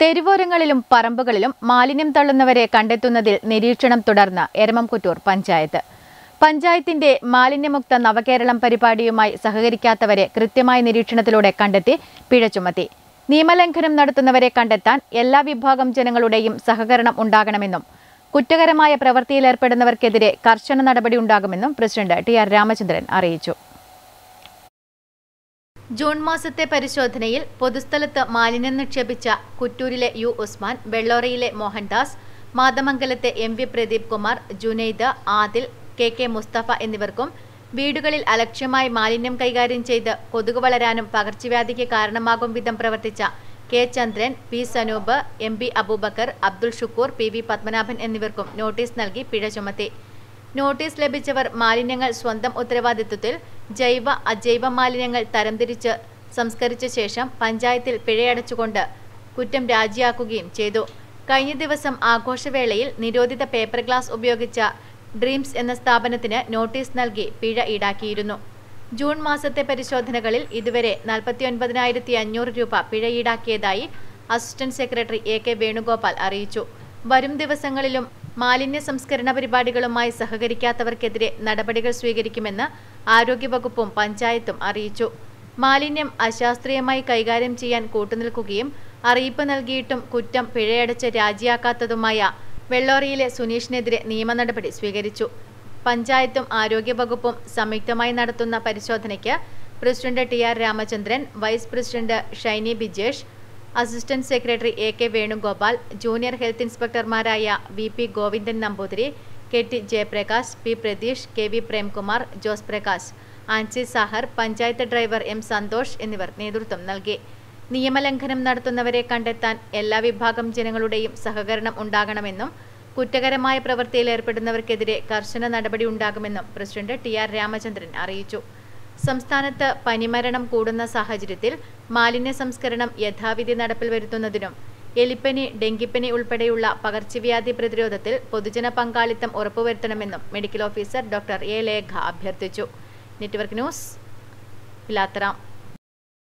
തെരുവോരങ്ങളിലും പറമ്പുകളിലും മാലിന്യം തള്ളുന്നവരെ കണ്ടെത്തുന്നതിൽ നിരീക്ഷണം തുടർന്ന് എരമംകുറ്റൂർ പഞ്ചായത്ത് പഞ്ചായത്തിന്റെ മാലിന്യമുക്ത നവകേരളം പരിപാടിയുമായി സഹകരിക്കാത്തവരെ കൃത്യമായ നിരീക്ഷണത്തിലൂടെ കണ്ടെത്തി പിഴ ചുമത്തി നിയമലംഘനം നടത്തുന്നവരെ കണ്ടെത്താൻ എല്ലാ വിഭാഗം ജനങ്ങളുടെയും സഹകരണം ഉണ്ടാകണമെന്നും കുറ്റകരമായ പ്രവൃത്തിയിലേർപ്പെടുന്നവർക്കെതിരെ കർശന നടപടി ഉണ്ടാകുമെന്നും പ്രസിഡന്റ് ടി ആർ രാമചന്ദ്രൻ അറിയിച്ചു ജൂൺ മാസത്തെ പരിശോധനയിൽ പൊതുസ്ഥലത്ത് മാലിന്യം നിക്ഷേപിച്ച കുറ്റൂരിലെ യു ഉസ്മാൻ വെള്ളോറയിലെ മോഹൻദാസ് മാതമംഗലത്തെ M V Pradeep Kumar Junaid Adil K K Mustafa എന്നിവർക്കും വീടുകളിൽ അലക്ഷ്യമായി മാലിന്യം കൈകാര്യം ചെയ്ത് കൊതുക് വളരാനും പകർച്ചവ്യാധിക്ക് കാരണമാകും വിധം പ്രവർത്തിച്ച K Chandran P Sanoop M P Abubakar Abdul Shukkur P V Padmanabhan എന്നിവർക്കും നോട്ടീസ് നൽകി പിഴ ചുമത്തി നോട്ടീസ് ലഭിച്ചവർ മാലിന്യങ്ങൾ സ്വന്തം ഉത്തരവാദിത്വത്തിൽ ജൈവ അജൈവ മാലിന്യങ്ങൾ തരംതിരിച്ച് സംസ്കരിച്ച ശേഷം പഞ്ചായത്തിൽ പിഴയടച്ചുകൊണ്ട് കുറ്റം രാജിയാക്കുകയും ചെയ്തു കഴിഞ്ഞ ദിവസം ആഘോഷവേളയിൽ നിരോധിത പേപ്പർ ഗ്ലാസ് ഉപയോഗിച്ച ഡ്രീംസ് എന്ന സ്ഥാപനത്തിന് നോട്ടീസ് നൽകി പിഴ ഈടാക്കിയിരുന്നു ജൂൺ മാസത്തെ പരിശോധനകളിൽ ഇതുവരെ നാൽപ്പത്തി ഒൻപതിനായിരത്തി അഞ്ഞൂറ് രൂപ പിഴ ഈടാക്കിയതായി assistant secretary A K Venugopal അറിയിച്ചു വരും ദിവസങ്ങളിലും മാലിന്യ സംസ്കരണ പരിപാടികളുമായി സഹകരിക്കാത്തവർക്കെതിരെ നടപടികൾ സ്വീകരിക്കുമെന്ന് ആരോഗ്യവകുപ്പും പഞ്ചായത്തും അറിയിച്ചു മാലിന്യം അശാസ്ത്രീയമായി കൈകാര്യം ചെയ്യാൻ കൂട്ടുനിൽക്കുകയും അറിയിപ്പ് നൽകിയിട്ടും കുറ്റം പിഴയടച്ച് രാജിയാക്കാത്തതുമായ വെള്ളോറിയിലെ സുനീഷിനെതിരെ നിയമ നടപടി സ്വീകരിച്ചു പഞ്ചായത്തും ആരോഗ്യവകുപ്പും സംയുക്തമായി നടത്തുന്ന പരിശോധനയ്ക്ക് president T R Ramachandran vice president Shiny Bijesh assistant secretary A K Venugopal junior health ഇൻസ്പെക്ടർമാരായ V P Govindan Namboothiri K T Jayaprakash P Pratheesh K V Premkumar Jose Prakash Ancy Sahar panchayat driver M Santhosh എന്നിവർ നേതൃത്വം നൽകി നിയമലംഘനം നടത്തുന്നവരെ കണ്ടെത്താൻ എല്ലാ വിഭാഗം ജനങ്ങളുടെയും സഹകരണം ഉണ്ടാകണമെന്നും കുറ്റകരമായ പ്രവൃത്തിയിൽ ഏർപ്പെടുന്നവർക്കെതിരെ കർശന നടപടി ഉണ്ടാകുമെന്നും പ്രസിഡന്റ് ടി ആർ രാമചന്ദ്രൻ അറിയിച്ചു സംസ്ഥാനത്ത് പനിമരണം കൂടുന്ന സാഹചര്യത്തിൽ മാലിന്യ സംസ്കരണം യഥാവിധി നടപ്പിൽ വരുത്തുന്നതിനും എലിപ്പനി ഡെങ്കിപ്പനി ഉൾപ്പെടെയുള്ള പകർച്ചവ്യാധി പ്രതിരോധത്തിൽ പൊതുജന പങ്കാളിത്തം ഉറപ്പുവരുത്തണമെന്നും medical officer doctor A Lekha അഭ്യർത്ഥിച്ചു നെറ്റ്വർക്ക് ന്യൂസ് പിലാത്തറ